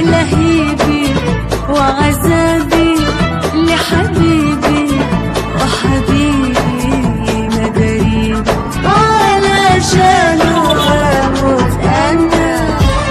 بلهيبي وعذابي لحبيبي وحبيبي مداريبي علشانه اموت انا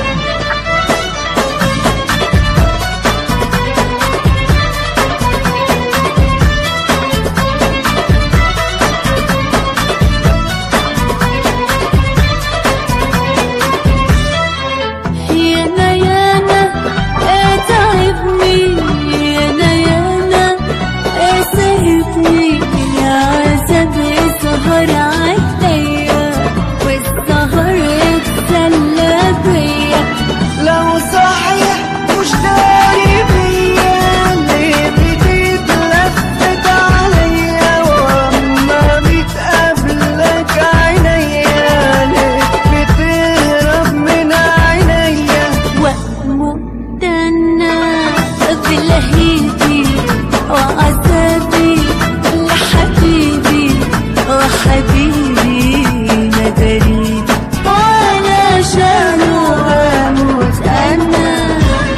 يانا يانا اتعبني يانا يانا اسهبني يا عذاب السهر عليا والسهر اتسلى بيا لو صحيح مش داري بيا ليه بتتلفت عليا واما بتقابلك عينيا ليه بتهرب من عينيا واموت انا بلهيبي وعذابي لحبيبي وحبيبي مداريبي علشانه اموت انا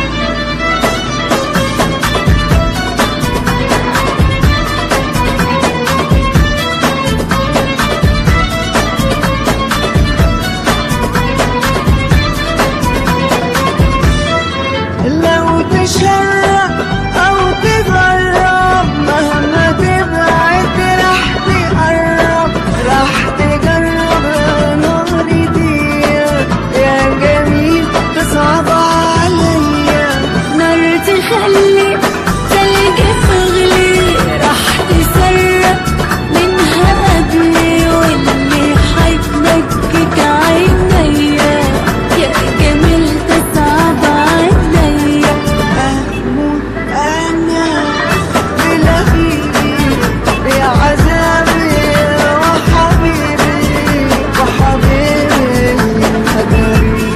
لو تشرق او تغرب مهما تبعد راح تقرب راح تجرب نار دي يا جميل تصعب عليا نار تخلي تلج تغلي راح تسرق منها قبلي واللي حيتنكك عينيا يا جميل تصعب عليا اموت انا بلهيبي يا عذابي وحبيبي وحبيبي هداري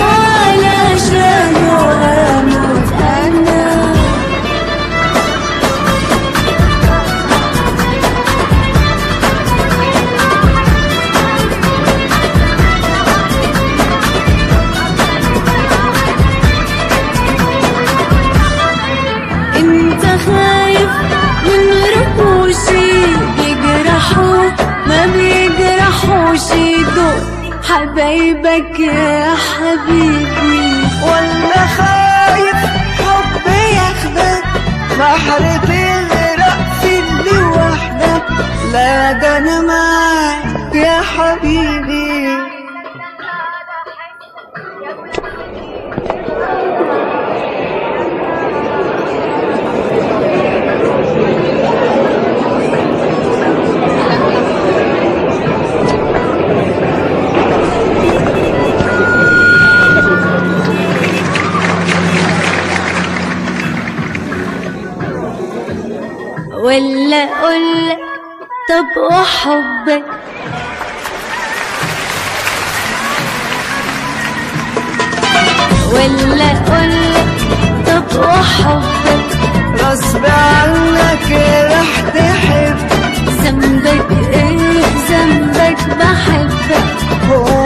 علشانه اموت انا انت خايف من رموشي بيجرحوا ما بيجرحوش دول حبايبك يا حبيبي ولا خايف حب ياخدك بحر تغرق في اللي وحدك لا ده انا معاك يا حبيبي ولا اقولك طب وحبك ولا اقولك طب وحبك غصب عنك رح تحب ذنبك ايه ذنبك بحبك هو